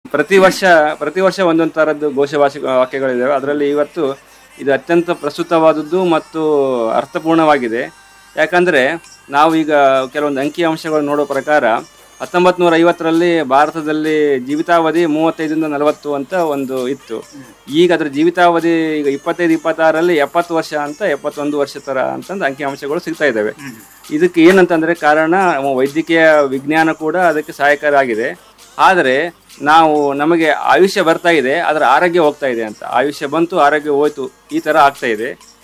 ಪ್ರತಿ ವರ್ಷ ಪ್ರತಿ ವರ್ಷ ಒಂದೊಂದು ಥರದ್ದು ಘೋಷವಾಸಿ ವಾಕ್ಯಗಳಿದ್ದಾವೆ ಅದರಲ್ಲಿ ಇವತ್ತು ಇದು ಅತ್ಯಂತ ಪ್ರಸ್ತುತವಾದದ್ದು ಮತ್ತು ಅರ್ಥಪೂರ್ಣವಾಗಿದೆ ಯಾಕಂದರೆ ನಾವು ಈಗ ಕೆಲವೊಂದು ಅಂಕಿ ಅಂಶಗಳು ನೋಡೋ ಪ್ರಕಾರ ಹತ್ತೊಂಬತ್ತು ನೂರ ಐವತ್ತರಲ್ಲಿ ಭಾರತದಲ್ಲಿ ಜೀವಿತಾವಧಿ ಮೂವತ್ತೈದರಿಂದ ನಲವತ್ತು ಅಂತ ಒಂದು ಇತ್ತು ಈಗ ಅದರ ಜೀವಿತಾವಧಿ ಈಗ ಇಪ್ಪತ್ತೈದು ಇಪ್ಪತ್ತಾರರಲ್ಲಿ ಎಪ್ಪತ್ತು ವರ್ಷ ಅಂತ ಎಪ್ಪತ್ತೊಂದು ವರ್ಷ ಥರ ಅಂತಂದು ಅಂಕಿ ಅಂಶಗಳು ಸಿಗ್ತಾ ಇದ್ದಾವೆ ಇದಕ್ಕೆ ಏನಂತಂದರೆ ಕಾರಣ ವೈದ್ಯಕೀಯ ವಿಜ್ಞಾನ ಕೂಡ ಅದಕ್ಕೆ ಸಹಾಯಕರಾಗಿದೆ ಆದರೆ ನಾವು ನಮಗೆ ಆಯುಷ್ಯ ಬರ್ತಾ ಇದೆ ಅದರ ಆರೋಗ್ಯ ಹೋಗ್ತಾ ಇದೆ ಅಂತ ಆಯುಷ್ಯ ಬಂತು ಆರೋಗ್ಯ ಹೋಯ್ತು ಈ ಥರ ಆಗ್ತಾ ಇದೆ